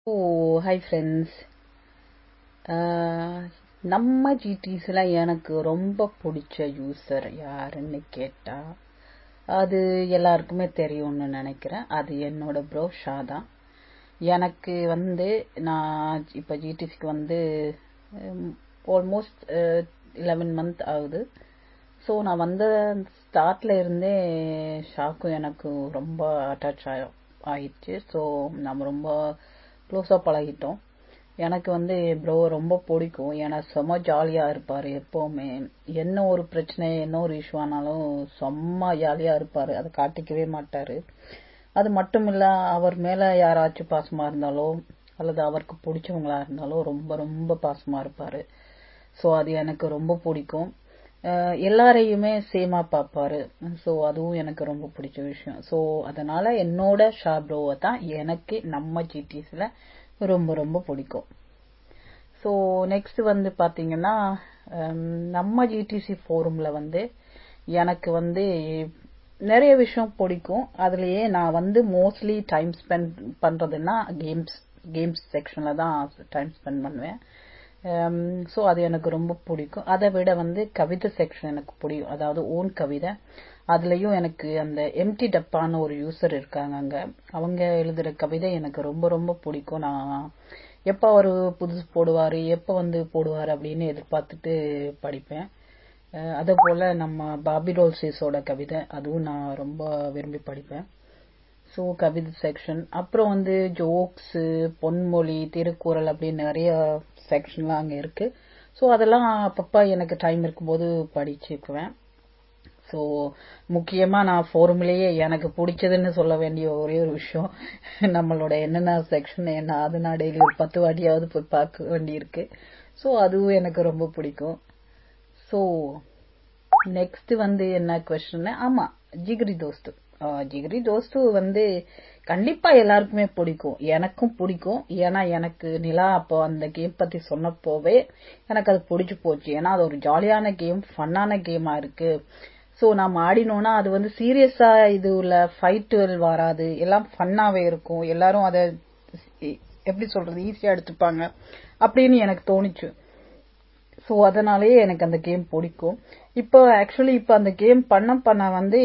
ஓ hi friends நம்ம ஜிடிஸில் எனக்கு ரொம்ப பிடிச்ச யூசர் யாருன்னு கேட்டா அது எல்லாருக்குமே தெரியும்னு நினைக்கிறேன் அது என்னோட ப்ரோ ஷா தான் எனக்கு வந்து நான் இப்போ ஜிடிசிக்கு வந்து ஆல்மோஸ்ட் லெவன் மந்த் ஆகுது ஸோ நான் வந்த ஸ்டார்ட்ல இருந்தே ஷாக்கும் எனக்கு ரொம்ப அட்டாச் ஆயிடுச்சு ஸோ நம்ம ரொம்ப க்ளோஸாக பழகிட்டோம் எனக்கு வந்து ப்ரோ ரொம்ப பிடிக்கும் ஏன்னா செம்ம ஜாலியாக இருப்பார் எப்போவுமே என்ன ஒரு பிரச்சனை என்ன ஒரு இஷ்யூ ஆனாலும் செம்ம ஜாலியாக இருப்பார் அதை காட்டிக்கவே மாட்டார் அது மட்டும் இல்லை அவர் மேலே யாராச்சும் பாசமாக இருந்தாலோ அல்லது அவருக்கு பிடிச்சவங்களா இருந்தாலோ ரொம்ப ரொம்ப பாசமாக இருப்பார் ஸோ அது எனக்கு ரொம்ப பிடிக்கும் எல்லாரையுமே சேமா பார்ப்பாரு ஸோ அதுவும் எனக்கு ரொம்ப பிடிச்ச விஷயம் ஸோ அதனால என்னோட ஷா ப்ரோவை தான் எனக்கு நம்ம ஜிடிஸில் ரொம்ப ரொம்ப பிடிக்கும் ஸோ நெக்ஸ்ட் வந்து பார்த்தீங்கன்னா நம்ம ஜிடிசி ஃபோரமில் வந்து எனக்கு வந்து நிறைய விஷயம் பிடிக்கும் அதுலேயே நான் வந்து மோஸ்ட்லி டைம் ஸ்பெண்ட் பண்ணுறதுன்னா கேம்ஸ் கேம்ஸ் செக்ஷனில் தான் டைம் ஸ்பெண்ட் பண்ணுவேன் ஸோ அது எனக்கு ரொம்ப பிடிக்கும் அதை விட வந்து கவிதை செக்ஷன் எனக்கு பிடிக்கும் அதாவது ஓன் கவிதை அதுலேயும் எனக்கு அந்த எம்டி டப்பான்னு ஒரு யூசர் இருக்காங்க அங்கே அவங்க எழுதுகிற கவிதை எனக்கு ரொம்ப ரொம்ப பிடிக்கும் நான் எப்போ அவர் புதுசு போடுவார் எப்போ வந்து போடுவார் அப்படின்னு எதிர்பார்த்துட்டு படிப்பேன் அதே போல் நம்ம பாபி ரோல்சேஸோட கவிதை அதுவும் நான் ரொம்ப விரும்பி படிப்பேன் ஸோ கவிதை செக்ஷன் அப்புறம் வந்து ஜோக்ஸு பொன்மொழி திருக்குறள் அப்படின்னு நிறைய செக்ஷன்லாம் அங்கே இருக்கு ஸோ அதெல்லாம் அப்பப்போ எனக்கு டைம் இருக்கும்போது படிச்சுக்குவேன் ஸோ முக்கியமாக நான் ஃபோரம்லேயே எனக்கு பிடிச்சதுன்னு சொல்ல வேண்டிய ஒரே ஒரு விஷயம் நம்மளோட என்னென்ன செக்ஷன் என்ன அது நான் டெய்லி ஒரு பத்து வாட்டியாவது போய் பார்க்க வேண்டியிருக்கு ஸோ அதுவும் எனக்கு ரொம்ப பிடிக்கும் ஸோ நெக்ஸ்ட் வந்து என்ன கொஸ்டின் ஆமா ஜிகிரி தோஸ்து ஜிகிரி தோஸ்து வந்து கண்டிப்பா எல்லாருக்குமே பிடிக்கும் எனக்கும் பிடிக்கும் ஏன்னா எனக்கு நிலா அப்போ அந்த கேம் பத்தி சொன்னப்போவே எனக்கு அது பிடிச்சு போச்சு ஏன்னா அது ஒரு ஜாலியான கேம் ஃபன்னான கேமா இருக்கு ஸோ நம்ம ஆடினோம்னா அது வந்து சீரியஸா இது உள்ள ஃபைட் வராது எல்லாம் ஃபன்னாவே இருக்கும் எல்லாரும் அதை எப்படி சொல்றது ஈஸியா எடுத்துப்பாங்க அப்படின்னு எனக்கு தோணுச்சு ஸோ அதனாலேயே எனக்கு அந்த கேம் பிடிக்கும் இப்போ ஆக்சுவலி இப்போ அந்த கேம் பண்ண பண்ண வந்து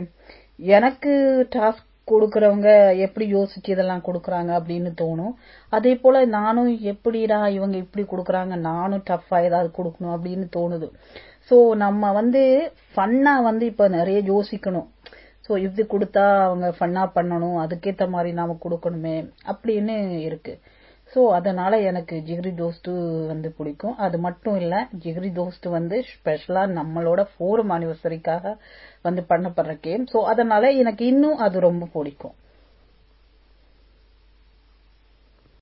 எனக்கு டாஸ்க் கொடுக்கறவங்க எப்படி யோசிச்சு இதெல்லாம் கொடுக்குறாங்க அப்படின்னு தோணும் அதே போல நானும் எப்படிடா இவங்க இப்படி கொடுக்குறாங்க நானும் டஃபா ஏதாவது கொடுக்கணும் அப்படின்னு தோணுது ஸோ நம்ம வந்து ஃபன்னா வந்து இப்போ நிறைய யோசிக்கணும் ஸோ இது கொடுத்தா அவங்க ஃபன்னா பண்ணணும் அதுக்கேற்ற மாதிரி நாம கொடுக்கணுமே அப்படின்னு இருக்கு ஸோ அதனால எனக்கு ஜிகிரி தோஸ்து வந்து பிடிக்கும் அது மட்டும் இல்ல ஜிகிரி தோஸ்து வந்து ஸ்பெஷலா நம்மளோட ஃபோரம் அனிவர்சரிக்காக வந்து பண்ணப்படுற கேம் ஸோ அதனால எனக்கு இன்னும் அது ரொம்ப பிடிக்கும்